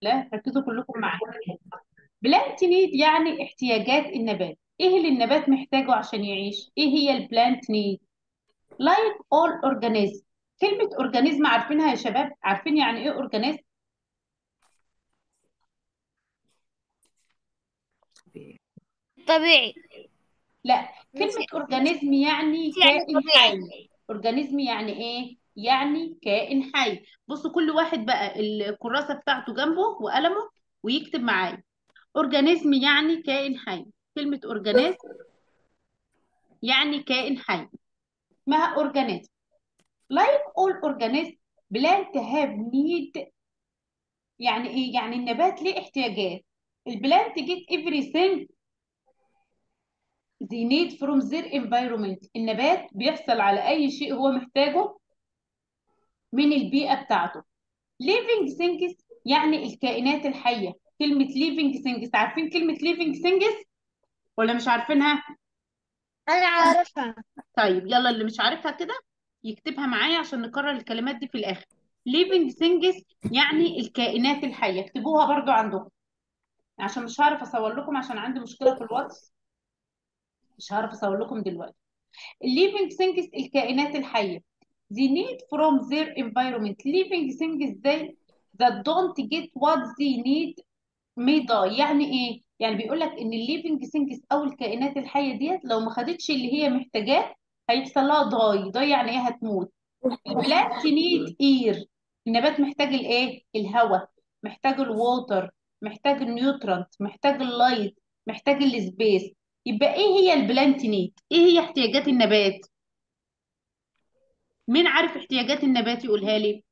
لا ركزوا كلكم معايا بلانت نيد يعني احتياجات النبات ايه اللي النبات محتاجه عشان يعيش ايه هي البلانت نيد لايك اول اورجانيزم كلمة اورجانيزم عارفينها يا شباب عارفين يعني ايه اورجانيزم طبيعي لا كلمة اورجانيزم يعني يعني كائن طبيعي. حي اورجانيزم يعني ايه يعني كائن حي بصوا كل واحد بقى الكراسة بتاعته جنبه وقلمه ويكتب معايا اورجانيزم يعني كائن حي كلمة اورجانيزم يعني كائن حي اسمها اورجانيزم like all organisms plant have need يعني ايه يعني النبات ليه احتياجات البلانت get everything they need from their environment النبات بيحصل على اي شيء هو محتاجه من البيئة بتاعته living things يعني الكائنات الحية كلمة living things عارفين كلمة living things ولا مش عارفينها أنا عارفها طيب يلا اللي مش عارفها كده يكتبها معايا عشان نكرر الكلمات دي في الآخر living things يعني الكائنات الحية اكتبوها برضو عندكم عشان مش هعرف اصور لكم عشان عندي مشكلة في الواتس مش هعرف اصور لكم دلوقتي living things الكائنات الحية they need from their environment living things they that don't get what they need may die يعني ايه يعني بيقول لك ان الليفنج things او الكائنات الحية ديت لو ما خدتش اللي هي محتاجاه هيحصل لها ضاي ضاي يعني ايه هتموت البلانت نيد اير النبات محتاج الايه الهواء محتاج الووتر محتاج النيوترانت محتاج اللايت محتاج السبيس يبقى ايه هي البلانت نيد ايه هي احتياجات النبات مين عارف احتياجات النبات يقولها لي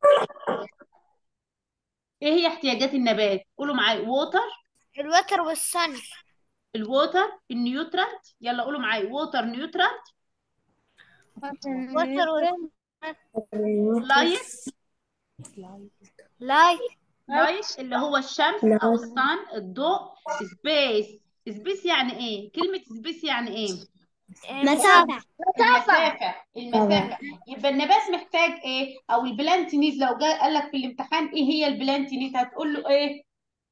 ايه هي احتياجات النبات قولوا معايا ووتر الوتر والصن الووتر النيوترانت يلا قولوا معايا ووتر نيوترانت وتر لايت لايت لايت اللي هو الشمس او الصن الضوء سبيس سبيس يعني ايه كلمة سبيس يعني ايه مسافة المسافة المسافة يبقى النبات محتاج ايه او البلانت نيد لو جاء قال لك في الامتحان ايه هي البلانت نيد هتقول له ايه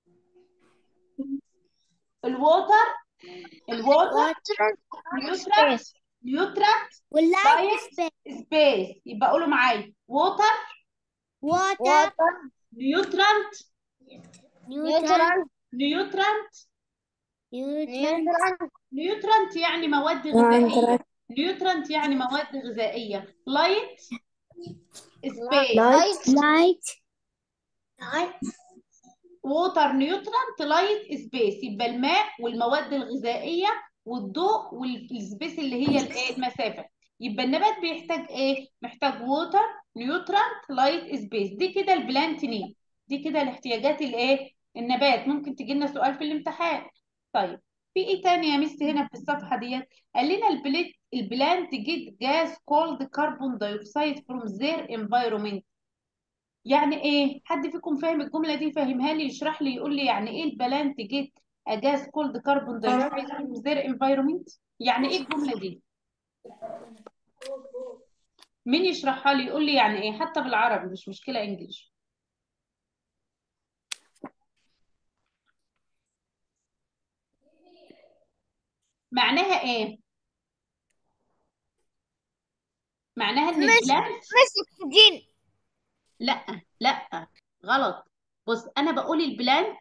الووتر الووتر وتر نيوترانت نيوترانت واللايت سبيس سبيس يبقى قولوا معايا ووتر وتر نيوترانت نيوترون نيوترانت نيوترون نيوترانت يعني مواد غذائية نيوترانت يعني مواد غذائية لايت سبيس لايت ووتر نيوترانت لايت سبيس يبقى الماء والمواد الغذائية والضوء والسبيس اللي هي الايه المسافة يبقى النبات بيحتاج ايه محتاج ووتر نيوترانت لايت سبيس دي كده البلانت نيد دي كده الاحتياجات الايه النبات ممكن تجي لنا سؤال في الامتحان طيب في ايه تاني يا مس هنا في الصفحة ديت قال لنا البليت البلانت جيت جاز كولد كربون دايوكسيد فروم زير انفايرومنت يعني ايه حد فيكم فاهم الجملة دي فاهمها لي يشرح لي يقول لي يعني ايه البلانت جيت جاز كولد كربون دايوكسيد فروم زير انفايرومنت يعني ايه الجملة دي مين يشرحها لي يقول لي يعني ايه حتى بالعربي مش مشكلة انجلش معناها ايه معناها ان مش البلانت مش اكسجين لا لا غلط بص انا بقول البلانت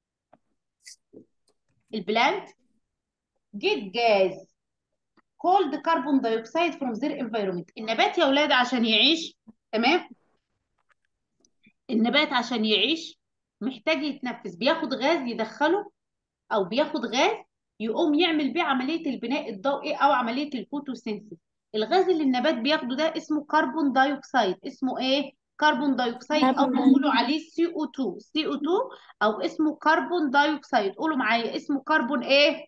البلانت جيت جاز كولد كربون دايوكسيد فروم زير انفايرومنت النبات يا اولاد عشان يعيش تمام النبات عشان يعيش محتاج يتنفس بياخد غاز يدخله او بياخد غاز يقوم يعمل بيه عمليه البناء الضوئي او عمليه الفوتوسينثيز الغاز اللي النبات بياخده ده اسمه كربون دايوكسيد اسمه ايه كربون دايوكسيد او بيقولوا عليه سي او 2 سي او 2 او اسمه كربون دايوكسيد قولوا معايا اسمه كربون ايه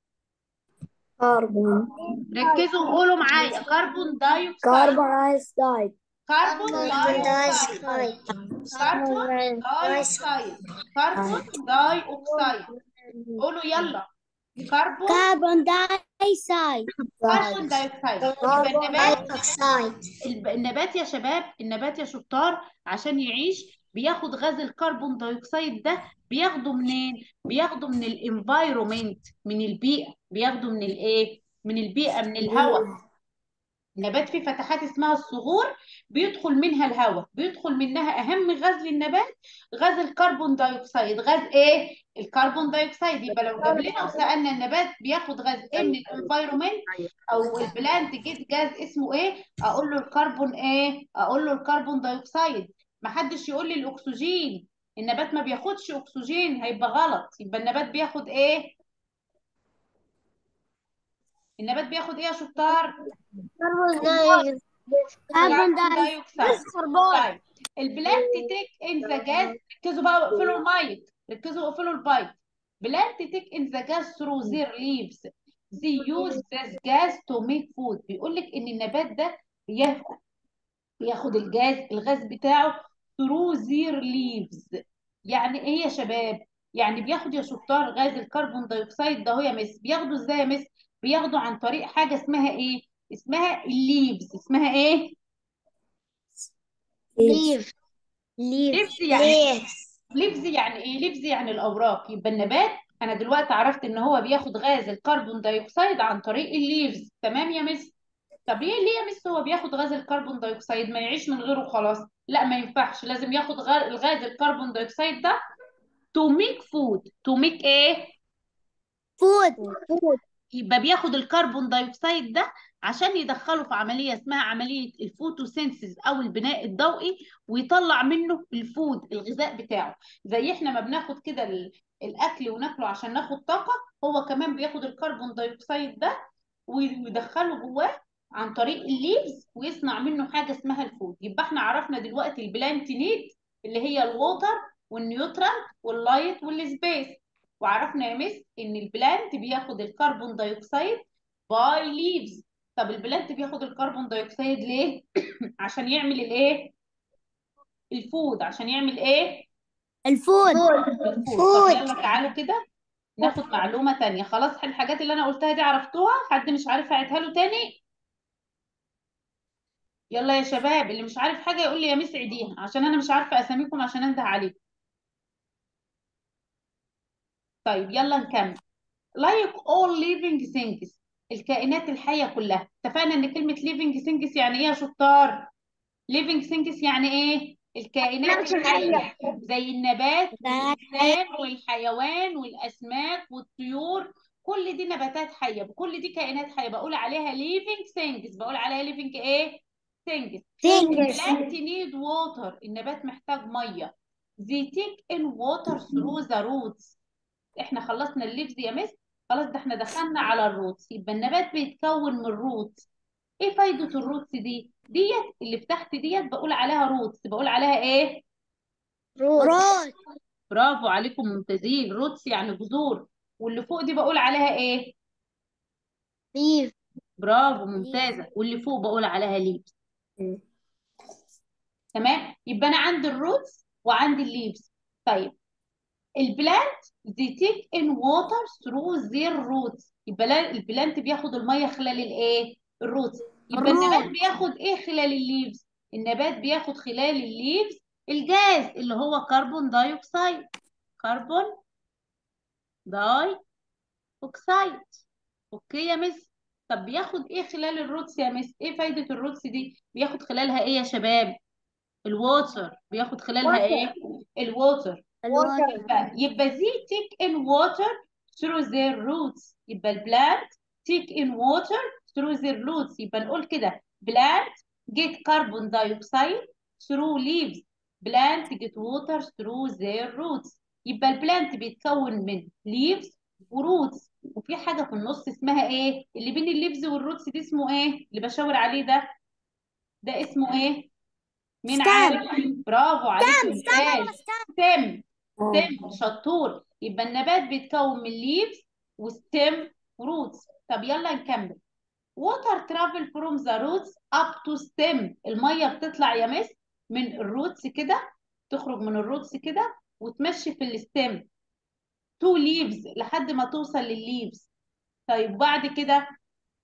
كربون ركزوا وقولوا معايا كربون دايوكسيد كربون دايوكسيد كربون دايوكسيد كربون دايوكسيد كربون دايوكسيد قولوا يلا كربون كربون دايوكسيد كربون دايوكسيد يبقى النبات دايوكسيد الب- النبات يا شباب النبات يا شطار عشان يعيش بياخد غاز الكربون دايوكسيد ده بياخده منين بياخده من الانفايرومنت من البيئه بياخده من الايه من البيئه من الهواء النبات فيه فتحات اسمها الصغور بيدخل منها الهواء بيدخل منها اهم غاز للنبات غاز الكربون دايوكسيد غاز ايه الكربون دايوكسيد يبقى لو جاب لنا وسالنا النبات بياخد غاز ايه من الانفايرومنت او البلانت جيت جاز اسمه ايه اقول له الكربون ايه اقول له الكربون دايوكسيد ما حدش يقول لي الاكسجين النبات ما بياخدش اكسجين هيبقى غلط يبقى النبات بياخد ايه النبات بياخد ايه يا شطار كربون كربون دايوكسيد دايوكسيد كربون طيب البلانت تيك ان ذا جاز ركزوا بقى واقفلوا المايك ركزوا واقفلوا البايك بلانت تيك ان ذا جاز ثرو زير ليفز they use this gas to make food بيقول لك ان النبات ده بياخد بياخد الجاز الغاز بتاعه through their leaves يعني ايه يا شباب يعني بياخد يا شطار غاز الكربون دايوكسيد ده هو يا مس بياخده ازاي يا مس بياخده عن طريق حاجه اسمها ايه اسمها الليفز اسمها ايه ليف ليف ليفز يعني ليفز يعني ايه ليفز يعني الاوراق يبقى النبات انا دلوقتي عرفت ان هو بياخد غاز الكربون دايوكسيد عن طريق الليفز تمام يا مس طب ليه ليه يا مس هو بياخد غاز الكربون دايوكسيد ما يعيش من غيره خلاص لا ما ينفعش لازم ياخد غاز الغاز الكربون دايوكسيد ده تو ميك فود تو ميك ايه فود فود يبقى بياخد الكربون دايوكسيد ده عشان يدخله في عملية اسمها عملية الفوتوسينثيز أو البناء الضوئي ويطلع منه الفود الغذاء بتاعه زي احنا ما بناخد كده ال- الأكل وناكله عشان ناخد طاقة هو كمان بياخد الكربون دايوكسيد ده ويدخله جواه عن طريق الليفز ويصنع منه حاجة اسمها الفود يبقى احنا عرفنا دلوقتي البلانت نيد اللي هي الووتر والنيوترال واللايت والسبيس وعرفنا يا مس ان البلانت بياخد الكربون دايوكسيد باي ليفز طب البلانت بياخد الكربون دايوكسيد ليه عشان يعمل الايه الفود عشان يعمل ايه الفود الفود طب يلا تعالوا كده ناخد معلومة تانية خلاص الحاجات اللي انا قلتها دي عرفتوها حد مش عارف اعيدها له تاني يلا يا شباب اللي مش عارف حاجة يقول لي يا مس عيديها عشان انا مش عارفة اساميكم عشان انده عليكم طيب يلا نكمل like all living things الكائنات الحية كلها اتفقنا ان كلمة living things يعني ايه يا شطار living things يعني ايه الكائنات الحية زي النبات والإنسان والحيوان والأسماك والطيور كل دي نباتات حية كل دي كائنات حية بقول عليها living things بقول عليها living ايه things Things. plant need water النبات محتاج مية they take in water through the roots احنا خلصنا الليفز يا مس خلاص ده احنا دخلنا على الروتس يبقى النبات بيتكون من روتس ايه فايدة الروتس دي ديت اللي في تحت ديت بقول عليها روتس بقول عليها ايه روت برافو عليكم ممتازين روتس يعني جذور واللي فوق دي بقول عليها ايه ليف برافو ممتازة واللي فوق بقول عليها ليفز تمام يبقى انا عندي الروتس وعندي الليفز طيب البلانت they take in water through their roots يبقى لا- البلانت بياخد الميه خلال الايه الروتس يبقى النبات الروت. بياخد ايه خلال الليفز النبات بياخد خلال الليفز الجاز اللي هو كربون دايوكسيد كربون داي اوكسيد اوكي يا مس طب بياخد ايه خلال الروتس يا مس ايه فايدة الروتس دي بياخد خلالها ايه يا شباب الووتر بياخد خلالها ايه الووتر الوتر يبقى يبقى they take in water through their roots يبقى البلانت take in water through their roots يبقى نقول كده plant get carbon dioxide through leaves plant get water through their roots يبقى البلانت بيتكون من leaves ورoots وفي حاجة في النص اسمها ايه اللي بين الليفز والروتس دي اسمه ايه اللي بشاور عليه ده ده اسمه ايه مين Stem. عارف برافو عليك ستام ممتاز ستام stem ستيم شطور يبقى النبات بيتكون من ليفز وستيم وروتس طب يلا نكمل water travel from the roots up to stem الميه بتطلع يا مس من الروتس كده تخرج من الروتس كده وتمشي في الستيم تو ليفز لحد ما توصل للليفز طيب بعد كده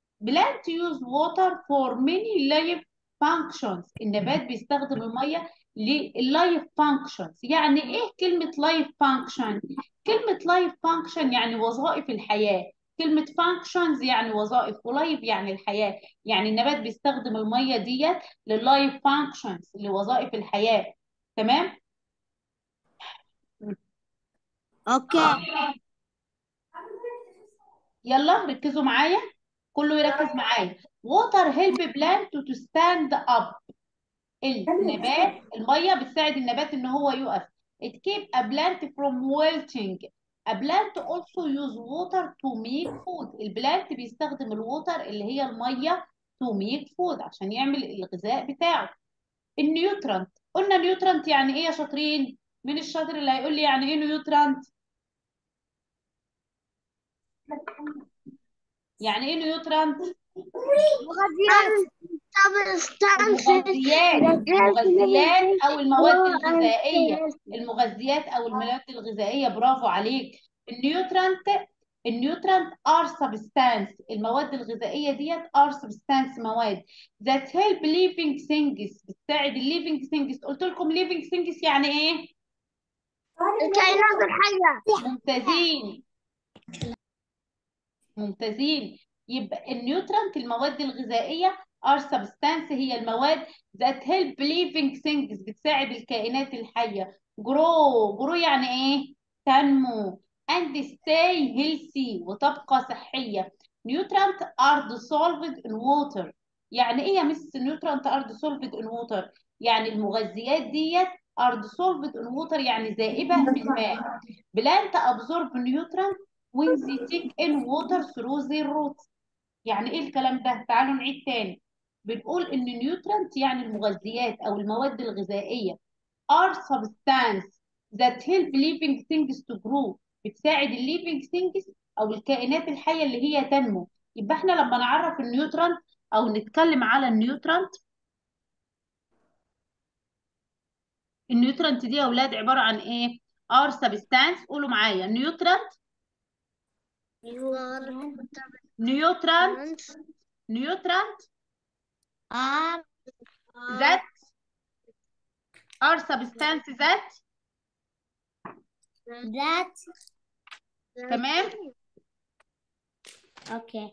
plant use water for many life functions النبات بيستخدم الميه لللايف فانكشنز يعني ايه كلمة لايف فانكشن كلمة لايف فانكشن يعني وظائف الحياة كلمة فانكشنز يعني وظائف ولايف يعني الحياة يعني النبات بيستخدم المية ديت لللايف فانكشنز لوظائف الحياة تمام اوكي يلا ركزوا معايا كله يركز معايا water help plant to stand up النبات المية بتساعد النبات ان هو يقف it keep a plant from wilting a plant also use water to make food البلانت بيستخدم الووتر اللي هي المية to make food عشان يعمل الغذاء بتاعه النيوترانت قلنا نيوترانت يعني ايه يا شاطرين مين الشاطر اللي هيقول لي يعني ايه نيوترانت يعني ايه نيوترانت مغذيات المغذيات المغذيات او المواد الغذائيه المغذيات او المواد الغذائيه برافو عليك النيوترانت النيوترانت ار سبستانس المواد الغذائيه ديت ار سبستانس مواد that help living things بتساعد الليفنج things قلت لكم living things يعني ايه الكائنات الحية ممتازين ممتازين يبقى النيوترانت المواد الغذائية are substance هي المواد that help living things بتساعد الكائنات الحية grow grow يعني ايه تنمو and stay healthy وتبقى صحية nutrient are dissolved in water يعني ايه يا مس nutrient are dissolved in water يعني المغذيات ديت are dissolved in water يعني ذائبة في الماء plant absorb nutrient when they take in water through their roots يعني ايه الكلام ده تعالوا نعيد تاني بنقول ان نيوترنت يعني المغذيات او المواد الغذائيه are substance that help living things to grow بتساعد الليفنج things او الكائنات الحيه اللي هي تنمو يبقى احنا لما نعرف النيوترنت او نتكلم على النيوترنت النيوترنت دي يا اولاد عباره عن ايه are substance قولوا معايا نيوترنت نيوترنت نيوترنت are that are substance that that تمام اوكي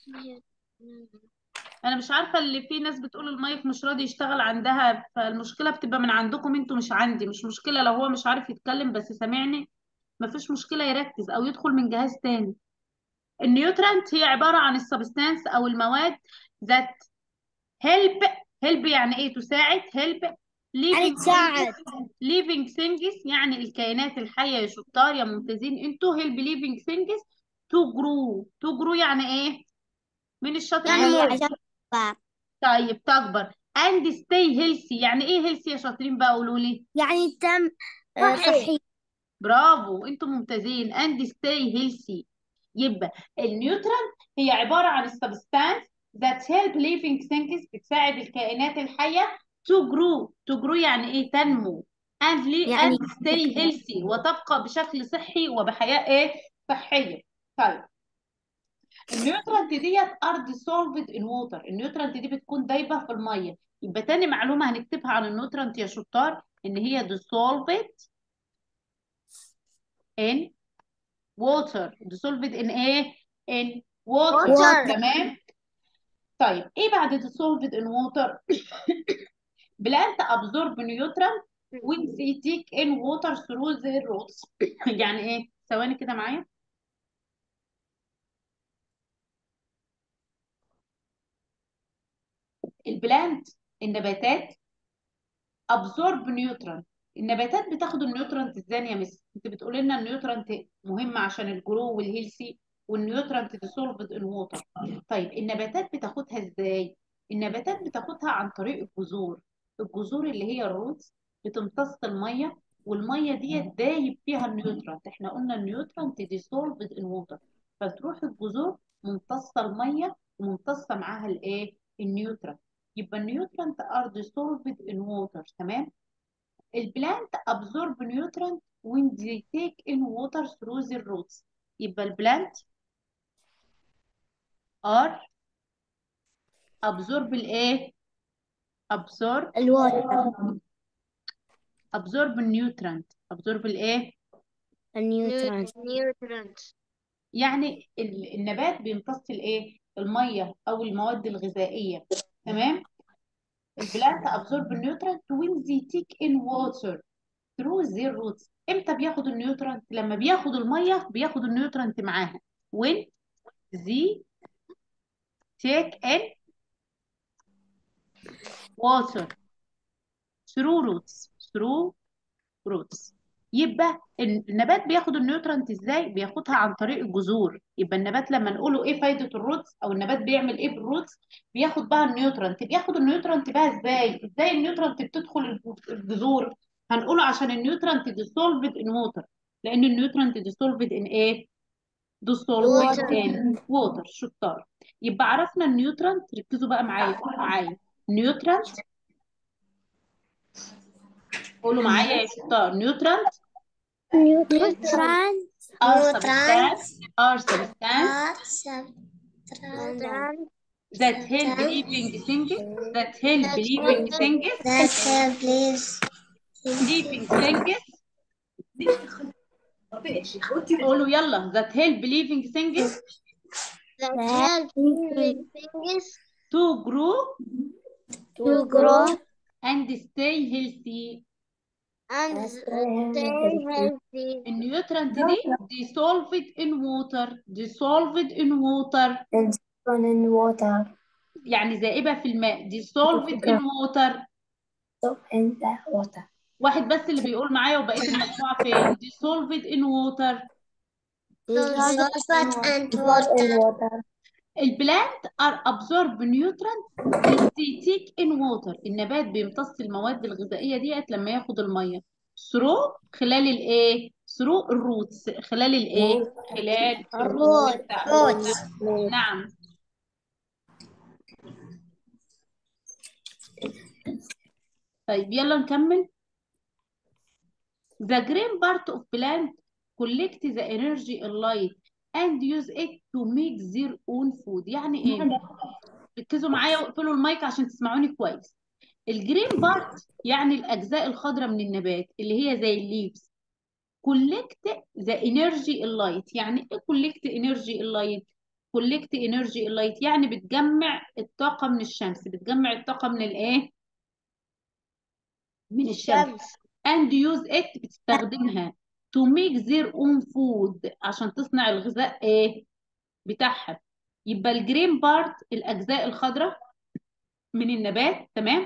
انا مش عارفه اللي في ناس بتقول المايك مش راضي يشتغل عندها فالمشكله بتبقى من عندكم انتوا مش عندي مش مشكله لو هو مش عارف يتكلم بس سامعني مفيش مشكله يركز او يدخل من جهاز تاني النيوترانت هي عباره عن السبستانس او المواد ذات هيلب هيلب يعني ايه تساعد هيلب يعني تساعد living things يعني الكائنات الحيه يا شطار يا ممتازين انتوا هيلب living things to grow to grow يعني ايه مين الشاطر يعني اللي عشان تكبر. طيب تكبر and stay healthy يعني ايه healthy يا شاطرين بقى قولوا لي يعني تم آه، صحي. صحي برافو انتوا ممتازين and stay healthy يبقى النيوترال هي عبارة عن السبستانس that help living things بتساعد الكائنات الحية to grow to grow يعني ايه تنمو and, li- يعني and stay healthy وتبقى بشكل صحي وبحياة ايه صحية طيب النيوترانت ديت are dissolved in water النيوترانت دي بتكون دايبة في المية يبقى تاني معلومة هنكتبها عن النيوترانت يا شطار ان هي dissolved in water dissolved in ايه in water Water. تمام طيب ايه بعد dissolved in water plant absorb nutrient when they take in water through their roots يعني ايه ثواني كده معايا البلانت النباتات absorb nutrient النباتات بتاخد النيوترانت ازاي يا مس انت بتقولي لنا النيوترانت مهم عشان الجرو والهيلثي والنيوترانت dissolved in water طيب النباتات بتاخدها ازاي النباتات بتاخدها عن طريق الجذور الجذور اللي هي الروتس بتمتص الميه والميه ديت دايب فيها النيوترانت احنا قلنا النيوترانت dissolved in water فتروح الجذور ممتصه الميه وممتصه معاها الايه النيوترانت يبقى النيوترانت are dissolved in water تمام البلانت absorb nutrient when they take in water through their roots يبقى البلانت are absorb الايه absorb الوتر absorb nutrient absorb الايه النيوترون نيوترنت يعني ال- النبات بيمتص الايه الميه او المواد الغذائيه تمام البلانت absorb nutrient when they take in water through their roots امتى بياخد النيوترنت لما بياخد الميه بياخد النيوترنت معاها when they take in water through roots through roots يبقى النبات بياخد النيوترنت ازاي بياخدها عن طريق الجذور يبقى النبات لما نقوله ايه فايدة الروتس او النبات بيعمل ايه بالروتس بياخد بقى النيوترنت بياخد النيوترنت بقى ازاي ازاي النيوترنت بتدخل الج- الجذور هنقوله عشان النيوترنت dissolved in water لان النيوترنت dissolved in ايه dissolved Water. in water شطار يبقى عرفنا النيوترنت ركزوا بقى معايا قولوا معايا نيوترنت قولوا معايا يا شطار نيوترنت نيوترون are substance are substance that help living things that help living things living things قولوا يلا that help living things that help living things to grow to grow and stay healthy and stay healthy. النيوترنت دي dissolved in water dissolved in water in water يعني ذائبة في الماء dissolved in water in the water واحد بس اللي بيقول معايا وبقية المجموعة فين dissolved in water Dissolved and in water. water البلانت are absorb nutrient when they take in water النبات بيمتص المواد الغذائية ديت لما ياخد المية through خلال الايه through الروتس خلال الايه خلال الروت بتاع Roots. نعم طيب يلا نكمل The green part of plant collect the energy in light and use it to make their own food يعني ايه ركزوا معايا واقفلوا المايك عشان تسمعوني كويس الجرين بارت يعني الاجزاء الخضراء من النبات اللي هي زي الليفز collect the energy in light يعني ايه collect energy in light collect energy in light يعني بتجمع الطاقة من الشمس بتجمع الطاقة من الايه من الشمس Shams. and use it بتستخدمها to make their own food عشان تصنع الغذاء ايه بتاعها يبقى الجرين بارت الاجزاء الخضراء من النبات تمام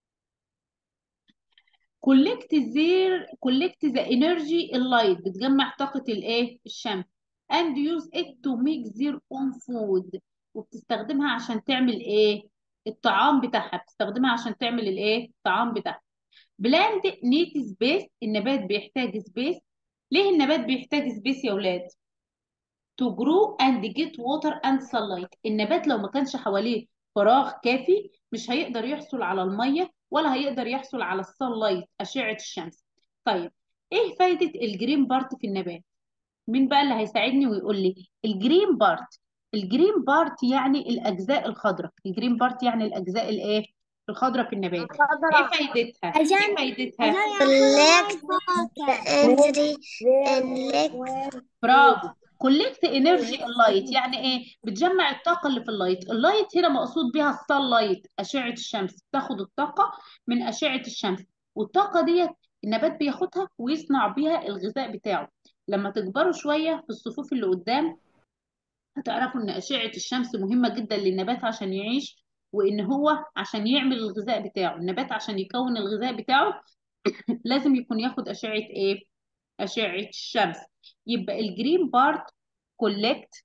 collect their collect the energy in light بتجمع طاقة الايه الشمس and use it to make their own food وبتستخدمها عشان تعمل ايه الطعام بتاعها بتستخدمها عشان تعمل الايه الطعام بتاعها بلاند نيد سبيس النبات بيحتاج سبيس ليه النبات بيحتاج سبيس يا ولاد to grow and get water and sunlight النبات لو ما كانش حواليه فراغ كافي مش هيقدر يحصل على المية ولا هيقدر يحصل على السانلايت أشعة الشمس طيب ايه فايدة الجرين بارت في النبات مين بقى اللي هيساعدني ويقول لي الجرين بارت الجرين بارت يعني الأجزاء الخضراء الجرين بارت يعني الأجزاء الايه الخضراء في النبات ايه خضراء. فايدتها عشان- ايه فايدتها Collect the energy and let برافو كولكت انرجي اللايت يعني ايه بتجمع الطاقه اللي في اللايت اللايت هنا مقصود بيها الصن لايت اشعه الشمس بتاخد الطاقه من اشعه الشمس والطاقه ديت النبات بياخدها ويصنع بيها الغذاء بتاعه لما تكبروا شويه في الصفوف اللي قدام هتعرفوا ان اشعه الشمس مهمه جدا للنبات عشان يعيش وان هو عشان يعمل الغذاء بتاعه النبات عشان يكون الغذاء بتاعه لازم يكون ياخد اشعه ايه اشعه الشمس يبقى الجرين بارت كولكت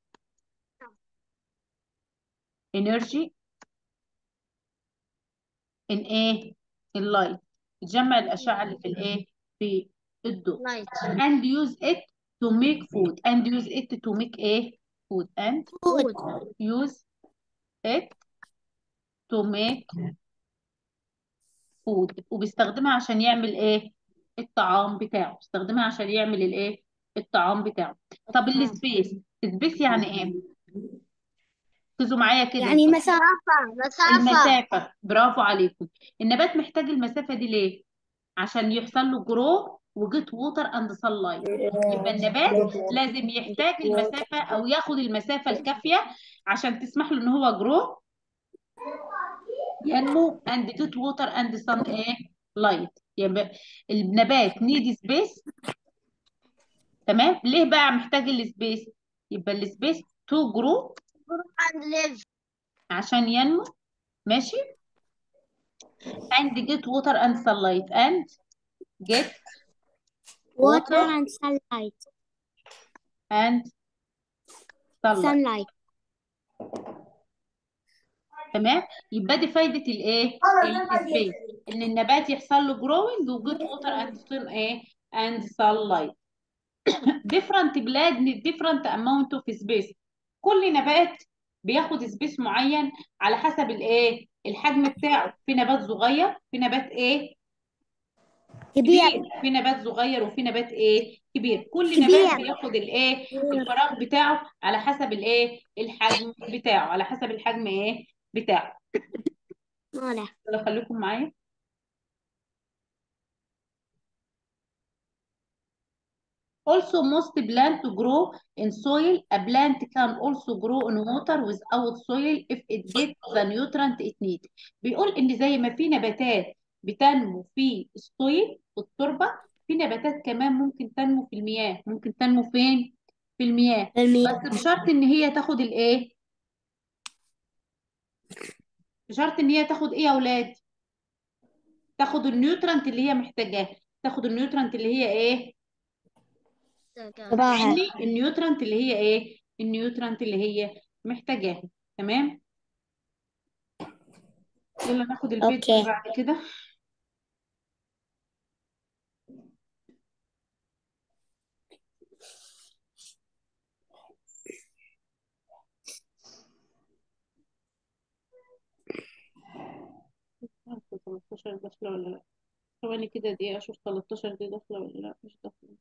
انرجي ان ايه اللايت تجمع الاشعه اللي في الايه في الضوء light. and use it to make food and use it to make ايه food and Food. use it to make food وبيستخدمها عشان يعمل ايه الطعام بتاعه بيستخدمها عشان يعمل الايه الطعام بتاعه طب السبيس السبيس يعني ايه ركزوا معايا كده يعني مسافة مسافة مسافة المسافة برافو عليكم النبات محتاج المسافة دي ليه عشان يحصل له جرو وجيت ووتر اند سان لايت يبقى النبات لازم يحتاج المسافة أو ياخد المسافة الكافية عشان تسمح له إن هو جرو ينمو and get water and sun إيه light يبقى النبات نيد سبيس تمام ليه بقى محتاج السبيس يبقى السبيس تو جرو and live عشان ينمو ماشي and get water and sunlight and get water water and sunlight and sunlight sunlight تمام يبقى دي فايدة الايه السبيس ان النبات يحصل له جروينج وجود ووتر اند سون ايه اند sunlight different بلاد need different amount of space كل نبات بياخد سبيس معين على حسب الايه الحجم بتاعه في نبات صغير في نبات ايه كبير كبير في نبات صغير وفي نبات ايه كبير كل كبير. نبات بياخد الايه الفراغ بتاعه على حسب الايه الحجم بتاعه على حسب الحجم ايه بتاعه ولا يلا خليكم معايا Also, most plant grow in soil. A plant can also grow in water without soil if it gets the nutrient it needs. بيقول إن زي ما في نباتات بتنمو في السويل في التربة في نباتات كمان ممكن تنمو في المياه ممكن تنمو فين؟ في المياه المياه بس بشرط إن هي تاخد الإيه؟ بشرط إن هي تاخد إيه يا أولاد؟ تاخد النيوترنت اللي هي محتاجاه تاخد النيوترنت اللي هي إيه؟ صباحا يعني النيوترنت اللي هي ايه النيوترنت اللي هي محتاجاها تمام يلا ناخد البيت اوكي اللي بعد كده عارفة 13 داخلة ولا لا ثواني كده دقيقة اشوف 13 دي داخلة ولا لا مش داخلة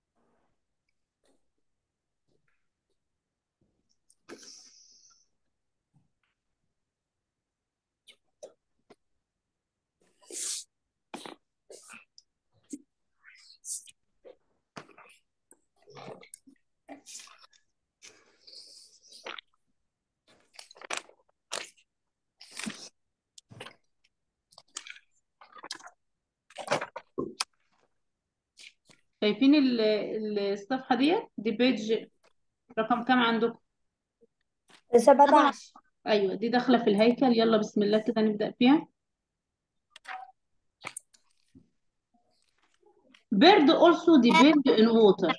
شايفين ال- ال- الصفحة دي دي بيج رقم كام عندكم 17 ايوه دي داخلة في الهيكل يلا بسم الله كده نبدأ فيها bird also depend on water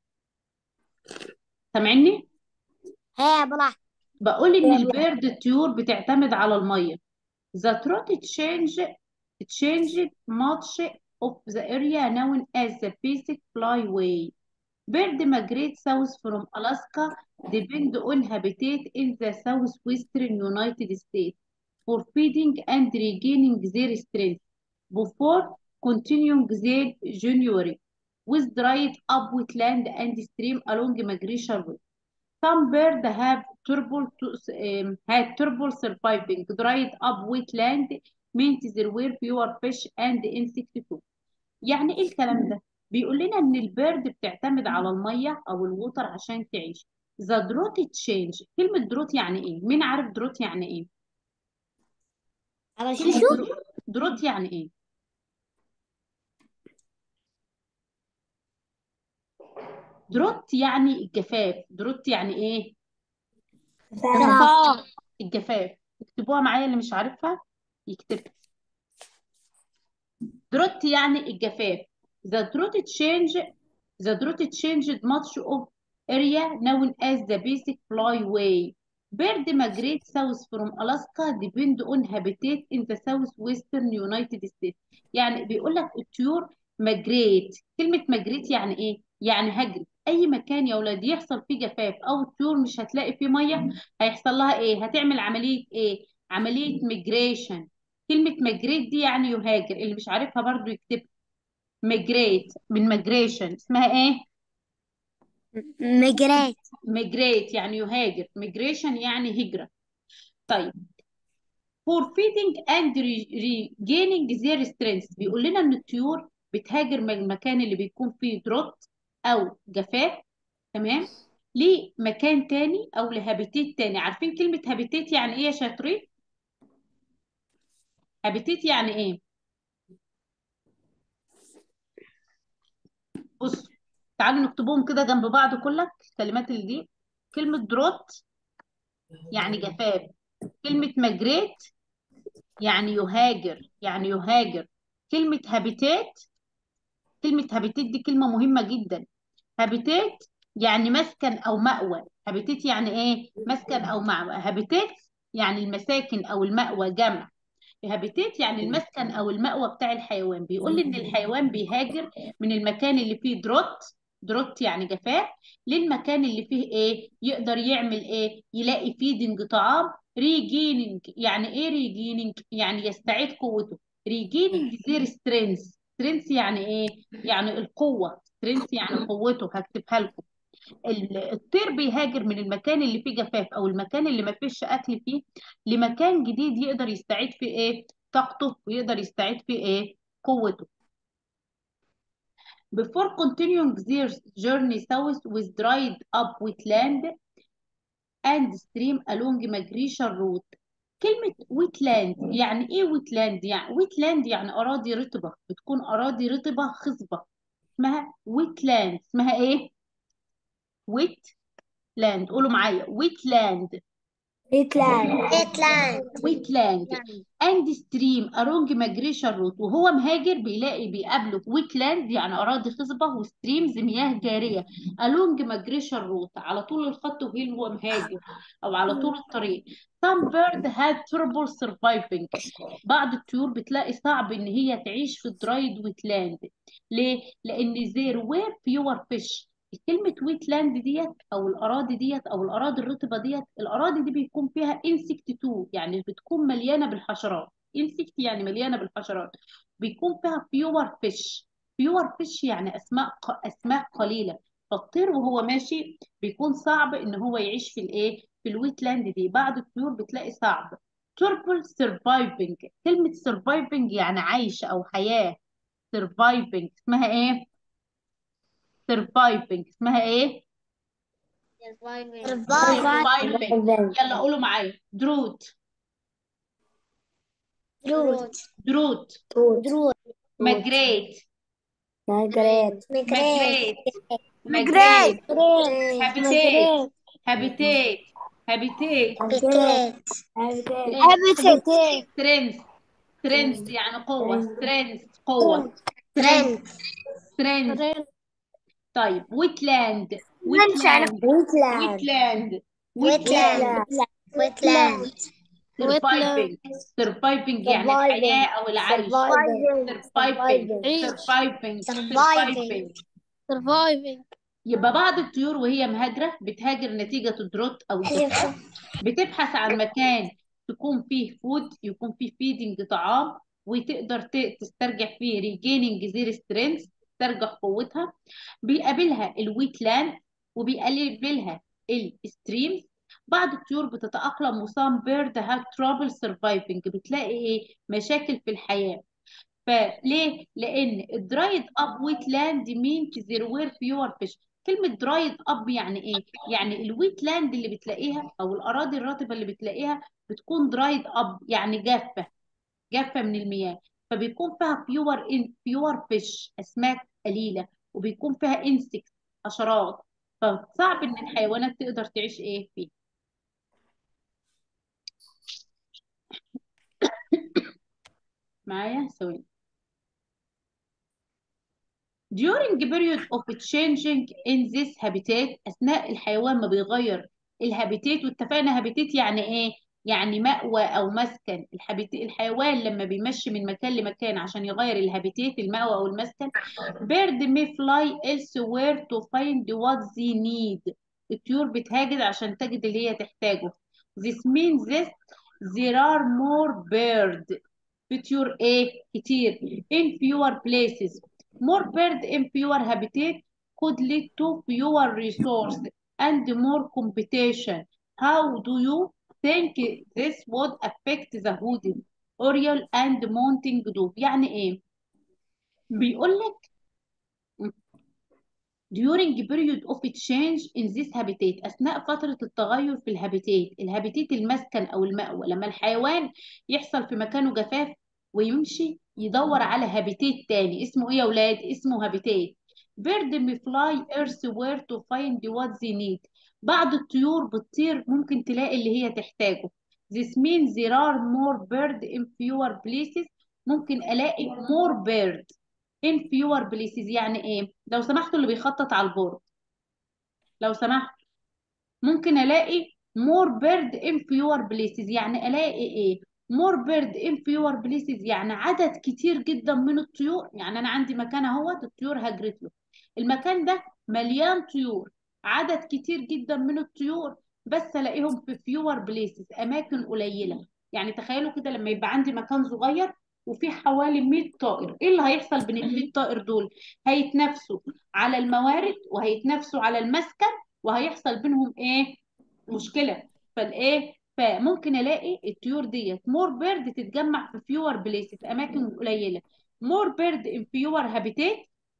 سامعني ها بلا بقول ان البيرد الطيور بتعتمد على الميه the truth change changed much of the area known as the basic flyway bird migrate south from Alaska depend on habitat in the southwestern United States for feeding and regaining their strength before continuing their journey with dried up wetland and stream along migration route Some birds have trouble to, um, had trouble surviving dried up wetland meant there were fewer fish and insect food. يعني ايه الكلام ده؟ بيقول لنا ان البيرد بتعتمد على الميه او الوتر عشان تعيش. The drought change كلمة دروت يعني ايه؟ مين عارف دروت يعني ايه؟ على كلمة شو درو- دروت يعني ايه؟ دروت يعني الجفاف، دروت يعني ايه؟ جفاف الجفاف اكتبوها معايا اللي مش عارفها يكتبها drought يعني الجفاف the drought change the drought changed much of area known as the basic flyway bird migrate south from Alaska depend on habitat in the southwestern United States يعني بيقول لك الطيور migrate كلمة migrate يعني ايه يعني هجرت اي مكان يا ولاد يحصل فيه جفاف او الطيور مش هتلاقي فيه ميه هيحصل لها ايه هتعمل عملية ايه عملية migration كلمة migrate دي يعني يهاجر اللي مش عارفها برضو يكتب migrate من migration اسمها ايه ميجريت migrate يعني يهاجر migration يعني هجرة طيب for feeding and re- regaining their strength بيقول لنا ان الطيور بتهاجر من المكان اللي بيكون فيه دروت او جفاف تمام لمكان تاني او لهابيتيت تاني عارفين كلمة هابيتيت يعني ايه يا شاطرين هابيتيت يعني ايه بص تعالوا نكتبهم كده جنب بعض كلك الكلمات اللي دي كلمة دروت يعني جفاف كلمة مجريت يعني يهاجر يعني يهاجر كلمة هابيتات كلمة هابيتات دي كلمة مهمة جدا هابيتات يعني مسكن أو مأوى هابيتات يعني إيه مسكن أو مأوى هابيتات يعني المساكن أو المأوى جمع هابيتات يعني المسكن أو المأوى بتاع الحيوان بيقول لي إن الحيوان بيهاجر من المكان اللي فيه دروت دروت يعني جفاف للمكان اللي فيه إيه يقدر يعمل إيه يلاقي فيدنج طعام ريجيننج يعني إيه ريجيننج يعني يستعيد قوته ريجيننج زير سترينث سترينث يعني إيه يعني القوة سترينث يعني قوته هكتبها لكم ال- الطير بيهاجر من المكان اللي فيه جفاف او المكان اللي ما فيش اكل فيه لمكان جديد يقدر يستعيد فيه ايه طاقته ويقدر يستعيد فيه ايه قوته before continuing their journey south with dried up wetland and stream along migration route كلمة ويتلاند يعني ايه ويتلاند يعني ويتلاند يعني اراضي رطبة بتكون اراضي رطبة خصبة اسمها ويتلاند اسمها ايه ويت لاند قولوا معايا ويت لاند بيتلاند Wetland. ويت لاند اند ستريم اروند ماجريشن روت وهو مهاجر بيلاقي بيقابله في ويت لاند يعني اراضي خصبه وستريمز مياه جاريه along ماجريشن روت على طول الخط وهي هو مهاجر او على طول الطريق some bird had trouble surviving بعض الطيور بتلاقي صعب ان هي تعيش في الدرايد ويت لاند ليه لان there were fewer fish كلمة ويت لاند ديت أو الأراضي ديت أو الأراضي الرطبة ديت الأراضي دي بيكون فيها انسكت تو يعني بتكون مليانة بالحشرات انسكت يعني مليانة بالحشرات بيكون فيها فيور فيش فيور فيش يعني أسماء أسماك قليلة فالطير وهو ماشي بيكون صعب إن هو يعيش في الإيه في الويت لاند دي بعض الطيور بتلاقي صعب تربل سرفايفنج كلمة سرفايفنج يعني عايش أو حياة سرفايفنج اسمها إيه؟ سرفايفنج اسمها إيه؟ Surviving. سرفايفنج يلا قولوا معايا دروت Root. دروت درود ماجريت ماجريت ماجريت ماجريت ماجريت هابيتيت هابيتيت هابيتيت Habitat. هابيتيت سترينث سترينث يعني قوة سترينث قوة Strength. سترينث طيب ويتلاند ويتلاند ويتلاند ويتلاند Wetland. سرفايفنج سرفايفنج يعني الحياة أو العيش سرفايفنج سرفايفنج سرفايفنج surviving يبقى بعض الطيور وهي مهاجرة بتهاجر نتيجة الدروت أو الجفاف بتبحث عن مكان تكون فيه فود يكون فيه فيدنج طعام وتقدر ت- تسترجع فيه ريجيننج زير سترينث تسترجع قوتها بيقابلها الويت لاند وبيقابلها الستريمز بعض الطيور بتتأقلم وسام بيرد هاف ترابل سرفايفنج بتلاقي ايه مشاكل في الحياة فليه؟ لأن الدرايد اب ويت لاند مين زير وير فيور فيش كلمة درايد اب يعني ايه؟ يعني الويت لاند اللي بتلاقيها أو الأراضي الرطبة اللي بتلاقيها بتكون درايد اب يعني جافة جافة من المياه فبيكون فيها فيور ان فيور فيش أسماك قليلة وبيكون فيها انسكت حشرات فصعب إن الحيوانات تقدر تعيش ايه فيه معايا ثواني during period of changing in this habitat أثناء الحيوان ما بيغير الهابيتات واتفقنا هابيتات يعني إيه؟ يعني مأوى أو مسكن الحبيت... الحيوان لما بيمشي من مكان لمكان عشان يغير الهابيتات المأوى أو المسكن bird may fly elsewhere to find what they need الطيور بتهاجر عشان تجد اللي هي تحتاجه this means this there are more bird في طيور ايه كتير in fewer places more bird in fewer habitat could lead to fewer resource and more competition how do you think this would affect the hooded Oriole and mounting dove يعني ايه بيقول لك during period of change in this habitat أثناء فترة التغير في الهابيتات الهابيتات المسكن أو المأوى لما الحيوان يحصل في مكانه جفاف ويمشي يدور على هابيتات تاني اسمه ايه يا ولاد اسمه هابيتات bird may fly elsewhere to find what they need بعض الطيور بتطير ممكن تلاقي اللي هي تحتاجه this means there are more bird in fewer places ممكن ألاقي more bird in fewer places يعني ايه لو سمحتوا اللي بيخطط على البورد لو سمحت ممكن الاقي more bird in fewer places يعني الاقي ايه more bird in fewer places يعني عدد كتير جدا من الطيور يعني انا عندي مكان اهوت الطيور هجرت له المكان ده مليان طيور عدد كتير جدا من الطيور بس الاقيهم في fewer places اماكن قليله يعني تخيلوا كده لما يبقى عندي مكان صغير وفي حوالي 100 طائر ايه اللي هيحصل بين ال 100 طائر دول هيتنافسوا على الموارد وهيتنافسوا على المسكن وهيحصل بينهم ايه مشكله فالايه فممكن الاقي الطيور ديت مور بيرد تتجمع في فيور بليسز اماكن قليله مور بيرد ان فيور هابيتات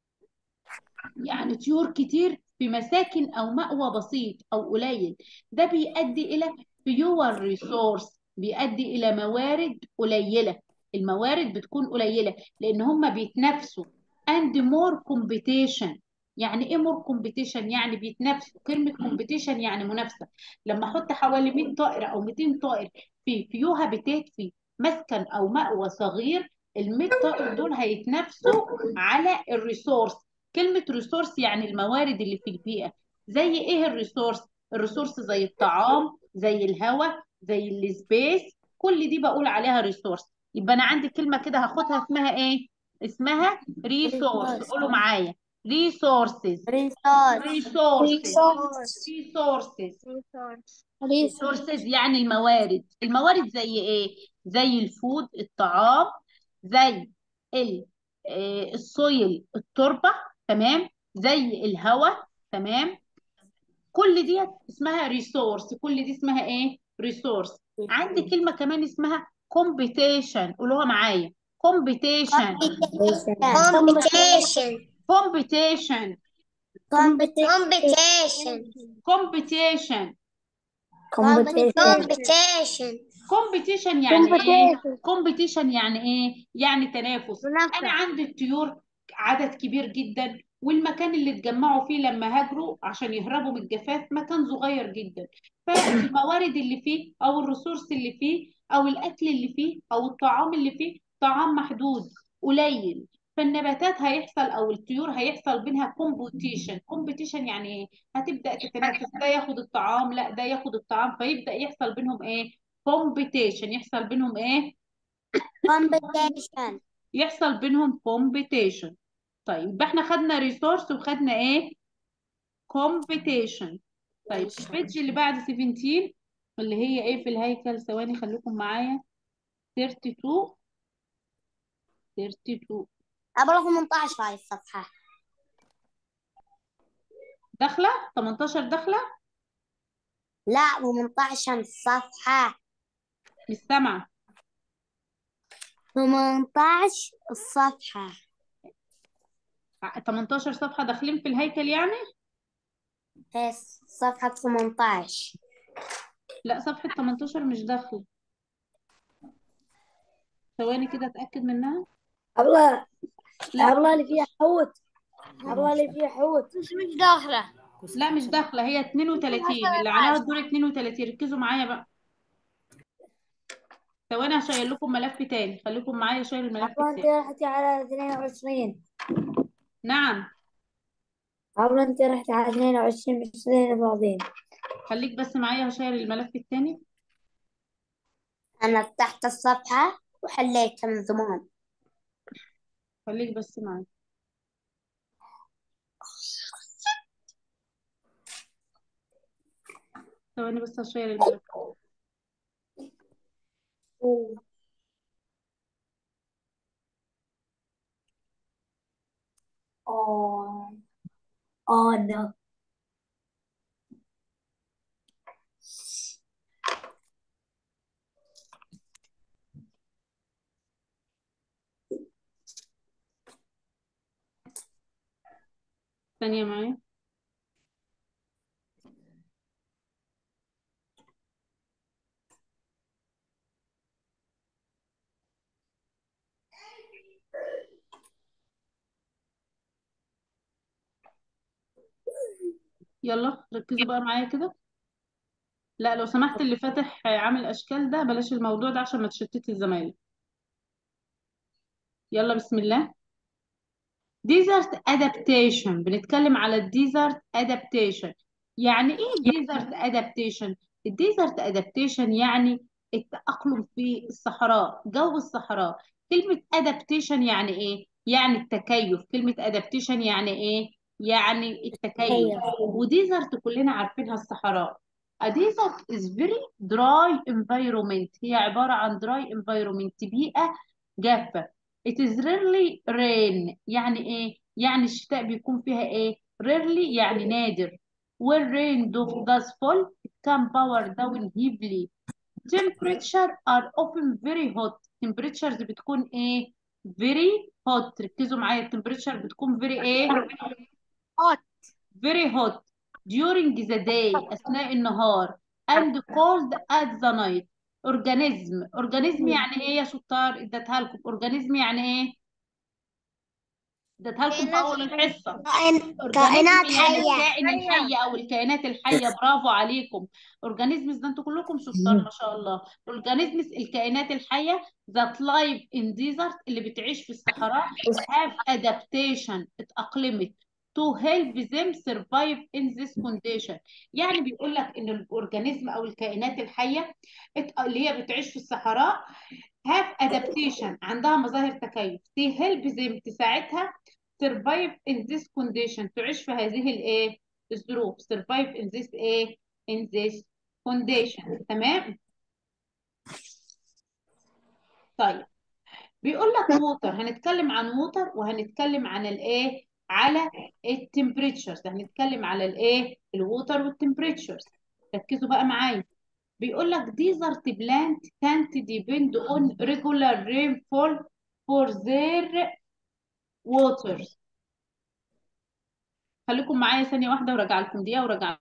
يعني طيور كتير في مساكن او مأوى بسيط او قليل ده بيؤدي الى فيور ريسورس بيؤدي الى موارد قليله الموارد بتكون قليله لان هم بيتنافسوا and more competition يعني ايه more competition يعني بيتنافسوا كلمه competition يعني منافسه لما احط حوالي 100 طائر او 200 طائر في فيو هابيتات في مسكن او مأوى صغير ال 100 طائر دول هيتنافسوا على الريسورس كلمه ريسورس يعني الموارد اللي في البيئه زي ايه الريسورس الريسورس زي الطعام زي الهواء زي السبيس كل دي بقول عليها ريسورس يبقى انا عندي كلمه كده هاخدها اسمها ايه اسمها ريسورس قولوا معايا ريسورسز ريسورس ريسورسز ريسورسز ريسورسز يعني الموارد الموارد زي ايه زي الفود الطعام زي ال آه، السويل التربه تمام زي الهواء تمام كل دي اسمها ريسورس كل دي اسمها ايه ريسورس عندي كلمه كمان اسمها كومبيتيشن قولوها معايا كومبيتيشن competition كومبيتيشن competition كومبيتيشن competition كومبيتيشن يعني ايه كومبيتيشن يعني ايه يعني تنافس منافسة. انا عندي الطيور عدد كبير جدا والمكان اللي اتجمعوا فيه لما هاجروا عشان يهربوا من الجفاف مكان صغير جدا فالموارد اللي فيه او الريسورس اللي فيه او الاكل اللي فيه او الطعام اللي فيه طعام محدود قليل فالنباتات هيحصل او الطيور هيحصل بينها كومبيتيشن كومبيتيشن يعني ايه هتبدا تتنافس ده ياخد الطعام لا ده ياخد الطعام فيبدا يحصل بينهم ايه كومبيتيشن يحصل بينهم ايه competition يحصل بينهم كومبيتيشن طيب يبقى احنا خدنا ريسورس وخدنا ايه كومبيتيشن طيب البيج اللي بعد 17 اللي هي ايه في الهيكل ثواني خليكم معايا 32 32 أبغى 18 هاي الصفحة داخله 18 داخله لا 18 الصفحة مش سامعه 18 الصفحة 18 صفحه داخلين في الهيكل يعني بس صفحة 18 لا صفحه 18 مش داخله ثواني كده اتاكد منها أبغى لا أبغى اللي فيها حوت أبغى اللي فيها حوت مش مش داخلة لا مش داخله هي 32 اللي عليها الدور 32 ركزوا معايا بقى ثواني هشير لكم ملف تاني خليكم معايا شايل الملف أبغى أنت التاني رحتي على 22 نعم أبغى أنت رحتي على 22 مش اثنين فاضيين خليك بس معايا هشير الملف التاني أنا فتحت الصفحة وحليتها من زمان خليك بس معايا ثواني بس هشير الملف Oh, oh no. ثانية معايا يلا ركزوا بقى معايا كده لا لو سمحت اللي فاتح عامل اشكال ده بلاش الموضوع ده عشان ما تشتتي الزمايل يلا بسم الله ديزرت ادابتيشن بنتكلم على الديزرت ادابتيشن يعني ايه ديزرت ادابتيشن الديزرت ادابتيشن يعني التأقلم في الصحراء جو الصحراء كلمة ادابتيشن يعني ايه يعني التكيف كلمة ادابتيشن يعني ايه يعني التكيف تكيف. وديزرت كلنا عارفينها الصحراء A desert is very dry environment هي عبارة عن dry environment بيئة جافة It is rarely rain يعني ايه؟ يعني الشتاء بيكون فيها ايه؟ rarely يعني نادر when rain do- does fall it can power down heavily temperature are often very hot temperatures بتكون ايه؟ very hot ركزوا معايا temperature بتكون very ايه؟ hot very hot during the day أثناء النهار and cold at the night organism organism يعني ايه يا شطار اديتها لكم organism يعني ايه اديتها لكم في اول الحصه كائن- organism كائنات يعني حية الكائن الحي او الكائنات الحيه برافو عليكم organisms ده انتوا كلكم شطار ما شاء الله organisms الكائنات الحيه that live in desert اللي بتعيش في الصحراء have adaptation اتأقلمت to help them survive in this condition يعني بيقول لك ان الاورجانيزم او الكائنات الحيه ات- اللي هي بتعيش في الصحراء have adaptation عندها مظاهر تكيف to help them تساعدها survive in this condition تعيش في هذه الايه الظروف survive in this ايه in this condition تمام طيب بيقول لك ووتر هنتكلم عن ووتر وهنتكلم عن الايه على التمبريتشرز هنتكلم على الايه الووتر والتمبريتشرز ركزوا بقى معايا بيقول لك desert plant can't depend on regular rainfall for their water خليكم معايا ثانية واحدة وراجع لكم دقيقة وراجع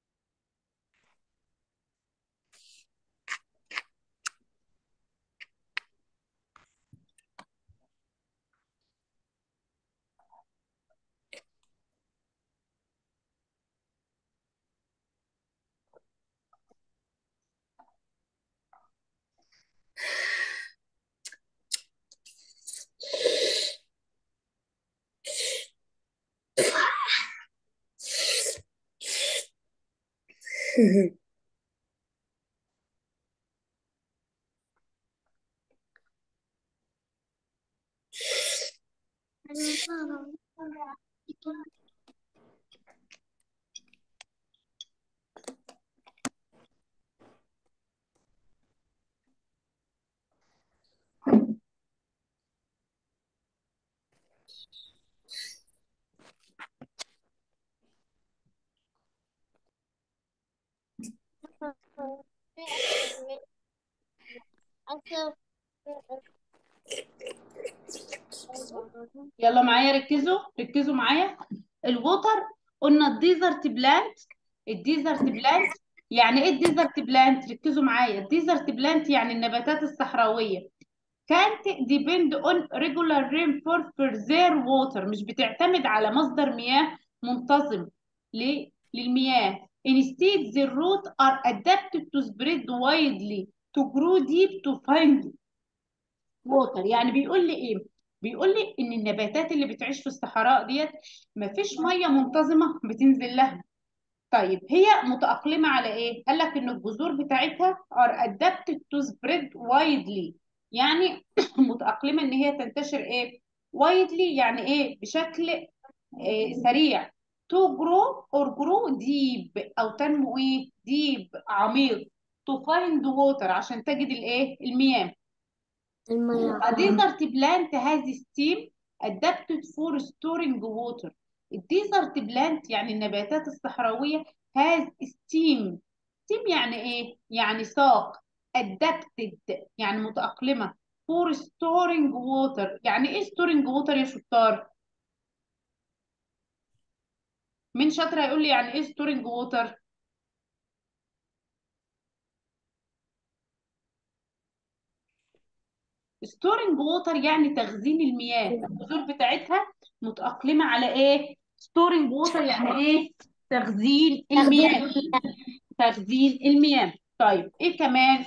يلا معايا ركزوا ركزوا معايا الووتر قلنا الديزرت بلانت الديزرت بلانت يعني ايه الديزرت بلانت ركزوا معايا الديزرت بلانت يعني النباتات الصحراويه can't depend on regular rainfall for their water مش بتعتمد على مصدر مياه منتظم ليه؟ للمياه instead their roots are adapted to spread widely to grow deep to find water يعني بيقول لي ايه بيقول لي ان النباتات اللي بتعيش في الصحراء ديت مفيش ميه منتظمه بتنزل لها طيب هي متأقلمة على ايه قال لك ان الجذور بتاعتها are adapted to spread widely يعني متأقلمة ان هي تنتشر ايه widely يعني ايه بشكل إيه سريع to grow or grow deep او تنمو ايه deep عميق to find water عشان تجد الايه المياه المياه A desert plant has stem adapted for storing water. الديزرت بلانت يعني النباتات الصحراوية has stem. stem يعني ايه؟ يعني ساق. adapted يعني متأقلمة. for storing water. يعني ايه storing water يا شطار؟ مين شاطر هيقول لي يعني ايه ستورنج ووتر ستورنج ووتر يعني تخزين المياه الجذور بتاعتها متأقلمة على ايه ستورنج ووتر يعني ايه تخزين المياه تخزين المياه طيب ايه كمان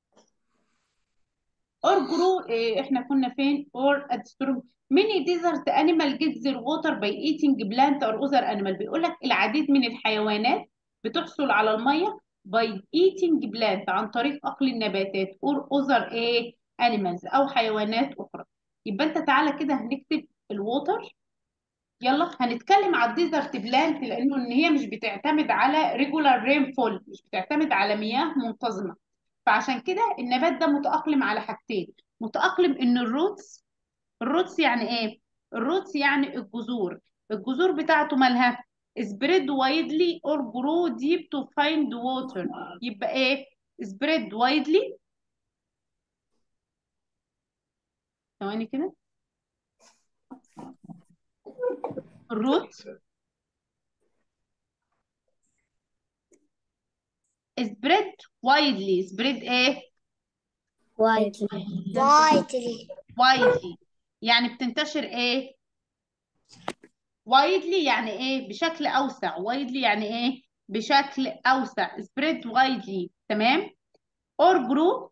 اور جرو إيه احنا كنا فين اور ات ستورنج many desert animal get their water by eating plant or other animal بيقول لك العديد من الحيوانات بتحصل على الميه by eating plant عن طريق اكل النباتات or other ايه animals او حيوانات اخرى يبقى انت تعالى كده هنكتب الووتر يلا هنتكلم على الديزرت بلانت لانه ان هي مش بتعتمد على ريجولار رينفول مش بتعتمد على مياه منتظمه فعشان كده النبات ده متأقلم على حاجتين متأقلم ان الروتس الروتس يعني ايه الروتس يعني الجذور الجذور بتاعته مالها spread widely or grow deep to find water يبقى ايه spread widely ثواني كده الروت spread widely spread ايه وايتلي وايتلي widely يعني بتنتشر ايه widely يعني ايه بشكل اوسع widely يعني ايه بشكل اوسع spread widely تمام or grow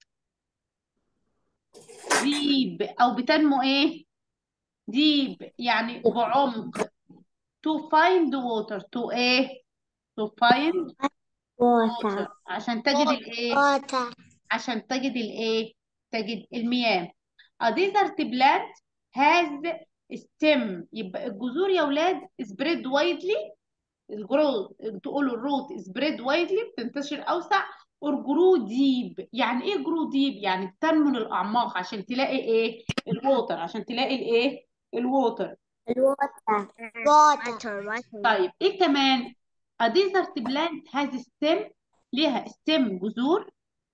deep او بتنمو ايه deep يعني بعمق to find water to ايه to find water عشان تجد الايه ووتر عشان تجد الايه تجد المياه a desert plant has stem يبقى الجذور يا ولاد spread widely الجرو تقولوا الروت spread widely بتنتشر اوسع or grow deep يعني ايه grow deep يعني بتنمو للاعماق عشان تلاقي ايه الووتر عشان تلاقي الايه الووتر الوتر ووتر طيب ايه كمان a desert plant has stem ليها stem جذور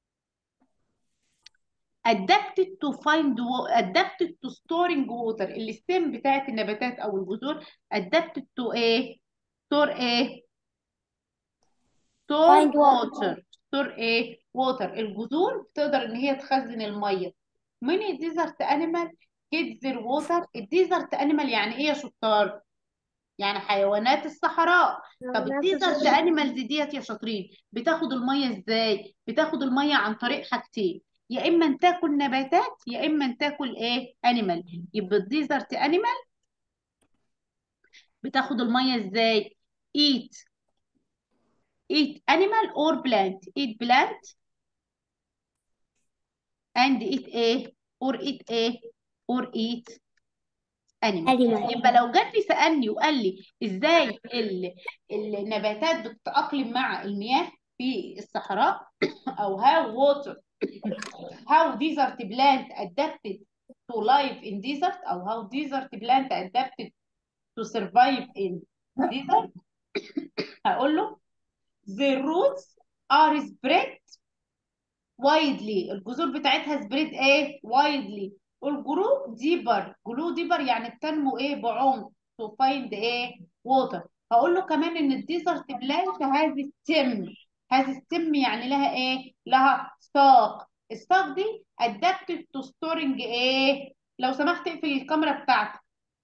adapted to find wa- adapted to storing water الستيم بتاعت النباتات او الجذور adapted to ايه store ايه store Find water. water store ايه water الجذور بتقدر ان هي تخزن الميه many desert animal get their water الديزرت animal يعني ايه يا شطار يعني حيوانات الصحراء طب الديزرت انيمالز ديت يا شاطرين بتاخد الميه ازاي بتاخد الميه عن طريق حاجتين يا اما ان تاكل نباتات يا اما ان تاكل ايه انيمال يبقى الديزرت انيمال بتاخد الميه ازاي eat eat animal or plant eat plant and eat ايه or eat ايه or eat animal Animal. يبقى لو جات لي سألني وقال لي ازاي ال- النباتات بتتأقلم مع المياه في الصحراء او how water how desert plant adapted to life in desert او how desert plant adapted to survive in desert هقول له the roots are spread widely الجذور بتاعتها spread ايه widely والجرو ديبر جلو ديبر يعني بتنمو ايه بعمق to find ايه water هقول له كمان ان الديزرت بلانت هذه ستيم هذه ستيم يعني لها ايه لها ساق الساق دي adapted to storing ايه لو سمحت اقفل الكاميرا بتاعتك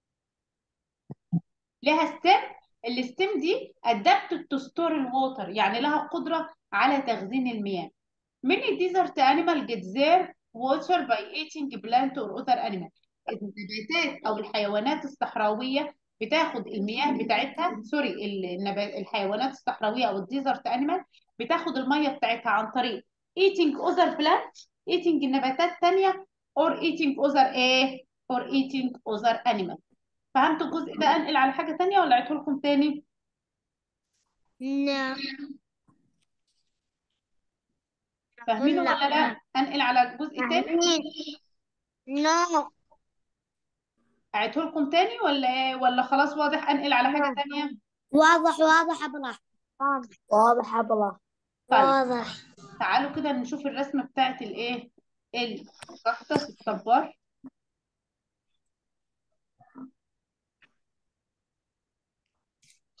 لها ستيم الستيم دي adapted to store الووتر يعني لها قدرة على تخزين المياه many desert animal get their water by eating plant or other animal النباتات او الحيوانات الصحراويه بتاخد المياه بتاعتها سوري النبات الحيوانات الصحراويه او الديزرت انيمال بتاخد الميه بتاعتها عن طريق eating other plant eating نباتات تانية or eating other ايه or eating other animal فهمت الجزء ده انقل على حاجه تانية ولا اعيده لكم تاني نعم فاهمينه لا. ولا لا انقل على جزء تاني نو اعيده لكم تاني ولا ايه ولا خلاص واضح انقل على حاجه تانية واضح واضح أبله واضح أبله طيب واضح تعالوا كده نشوف الرسمة بتاعت الايه القاعدة الصبار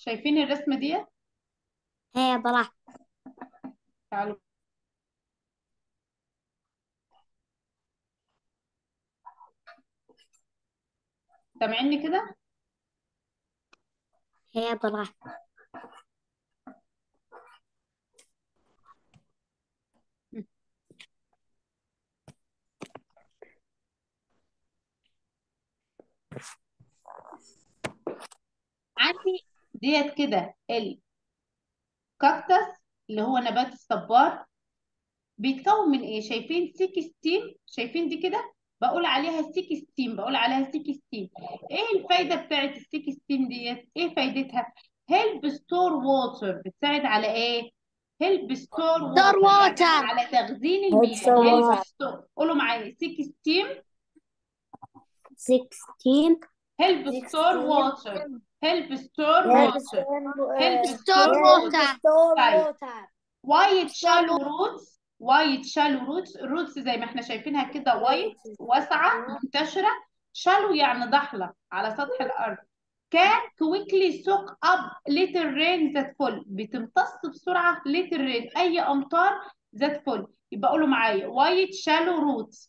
شايفين الرسمة دي هي براحتك تعالوا سامعيني كده هي براحتك عندي ديت كده الكاكتس اللي هو نبات الصبار بيتكون من ايه شايفين سيك ستيم شايفين دي كده بقول عليها سيك ستيم بقول عليها سيك ستيم ايه الفايده بتاعت السيك ستيم ديت ايه فايدتها هيلب ستور ووتر بتساعد على ايه هيلب ستور Store water. على تخزين المياه store هيلب water. ستور قولوا معايا سيك ستيم 16 هيلب ستور ووتر هيلب ستور ووتر هيلب Store ستور water. طيب. وايت شالو روتس وايت شالو روتس الروتس زي ما احنا شايفينها كده وايت واسعة منتشرة شالو يعني ضحلة على سطح الأرض كان كويكلي سوك اب ليتل رين ذات فول بتمتص بسرعة ليتل رين أي أمطار ذات فول يبقى قولوا معايا وايت شالو روتس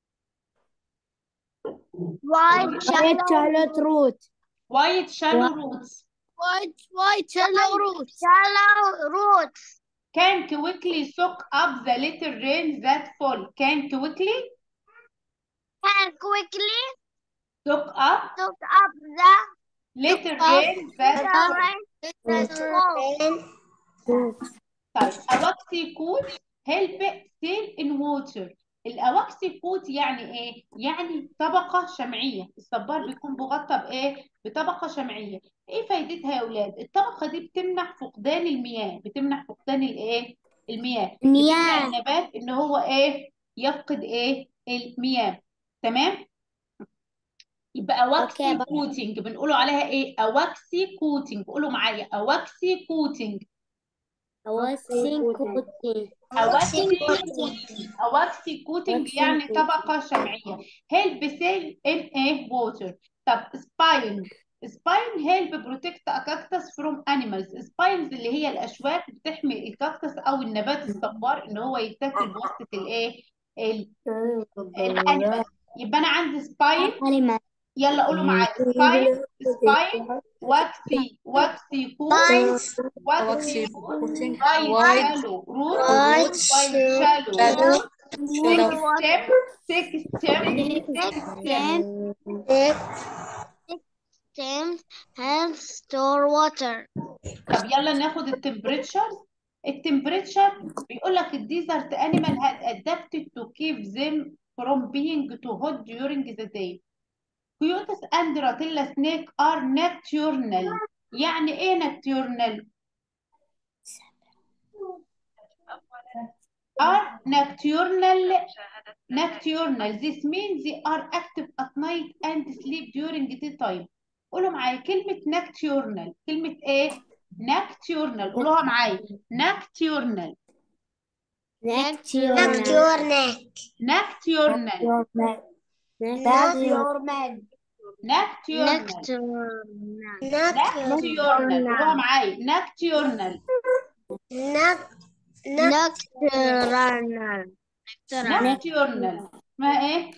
White White shallow chocolate root وايت شالو روتس White white shallow roots. Shallow roots. can quickly soak up the little rain that fall can quickly Can quickly soak up soak up the little up rain that the fall rain that falls. طيب أواكسي كوت help sail in water الأواكسي كوت يعني إيه؟ يعني طبقة شمعية الصبار بيكون مغطى بإيه؟ بطبقة شمعية إيه فايدتها يا أولاد؟ الطبقة دي بتمنع فقدان المياه بتمنع فقدان الإيه؟ المياه بتمنع المياه النبات إن هو إيه؟ يفقد إيه؟ المياه تمام؟ يبقى أواكسي أوكي بقى. كوتنج بنقولوا عليها إيه؟ أواكسي كوتنج قولوا معايا أواكسي كوتنج أوسين كوتين أواكسي كوتنج أواكسي كوتنج أواكسي يعني كوتنج. طبقة شمعية هيلب سيل إن إيه ووتر طب سباين سباين هيلب بروتكت كاكتس فروم انيمالز سباينز اللي هي الأشواك بتحمي الكاكتس أو النبات الصبار إن هو يتاكل بواسطة الإيه ال- الانيمال يبقى أنا عندي سباين كلمة يلا قولوا معايا سباين سباين واكسي واكسي كوت Pines. واكسي Coating. وايت White. شالو روت White وايت شالو shadow. روت سيك ستيم سيك ستيم Stems help store water. طب يلا ناخد التمبريتشر التمبريتشر بيقول لك الديزرت انيمال had adapted to keep them from being too hot during the day. Coyotes and ratilla snake are nocturnal. يعني ايه nocturnal؟ are nocturnal nocturnal. This means they are active at night and sleep during daytime. قولوا معايا كلمة nocturnal كلمة ايه؟ nocturnal قولوها معايا nocturnal نكتيورنا Nocturnal. nocturnal nocturnal nocturnal قولوها معايا nocturnal Nocturnal. nocturnal اسمها ايه؟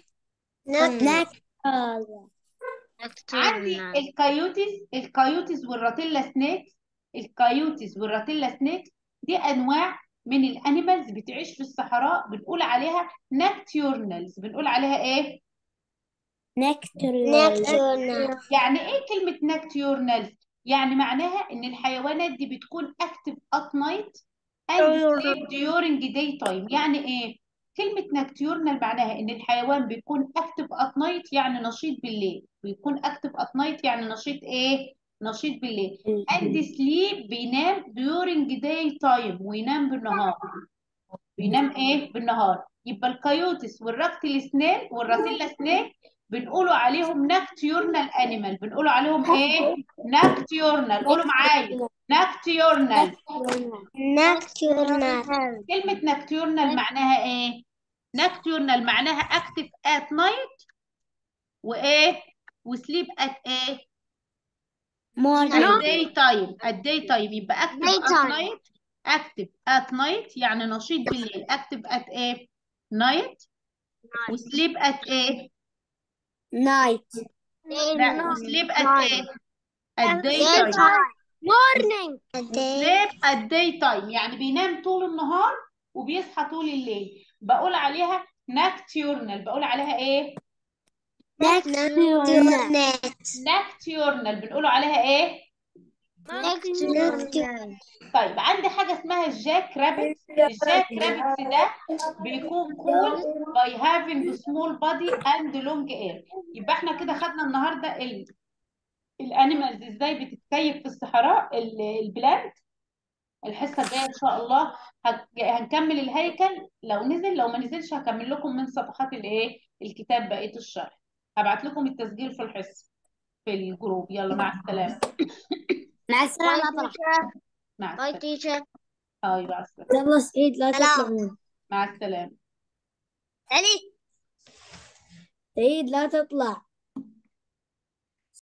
عندي Nocturnal. الكايوتيز الكايوتيز والراتيلا سنيكس الكايوتيز والراتيلا سنيكس دي انواع من الانيمالز بتعيش في الصحراء بنقول عليها نكتيورنالز بنقول عليها ايه نكتيورنا يعني ايه كلمة نكتيورنالز يعني معناها ان الحيوانات دي بتكون اكتف ات نايت and sleep during day time يعني ايه كلمة نكتيورنال معناها ان الحيوان بيكون اكتف ات نايت يعني نشيط بالليل بيكون اكتف ات نايت يعني نشيط ايه نشيط بالليل and sleep بينام during day time وينام بالنهار بينام ايه بالنهار يبقى الكايوتس والراكتيل سنيل والراتيلا سنيك بنقولوا عليهم نكتيورنال انيمال بنقولوا عليهم ايه نكتيورنال قولوا معايا نكتيورنال Nocturnal. كلمة نكتيورنال معناها ايه نكتيورنال معناها اكتف ات نايت وايه وسليب ات ايه morning at day time at day time يبقى اكتب at Daytime. night اكتب at night يعني نشيط بالليل اكتب at ايه night وسليب at ايه night لا وسليب at ايه at day time Daytime. Morning. سليب at day time يعني بينام طول النهار وبيصحى طول الليل بقول عليها nocturnal بقول عليها ايه nocturnal nocturnal بنقول عليها ايه Nocturnal. طيب عندي حاجة اسمها الجاك رابت الجاك رابت ده بيكون cool by having small body and long hair يبقى احنا كده خدنا النهاردة ال الانيمالز ازاي بتتكيف في الصحراء ال- البلاد الحصة الجاية ان شاء الله هت- هنكمل الهيكل لو نزل لو ما نزلش هكمل لكم من صفحات الايه الكتاب بقية الشرح هبعت لكم التسجيل في الحصة في الجروب يلا مع السلامة مع السلامة Bye, أطلع teacher. مع Bye, السلامة teacher. هاي مع السلامة يلا سعيد لا سلام. تطلع منه مع السلامة علي. سعيد لا تطلع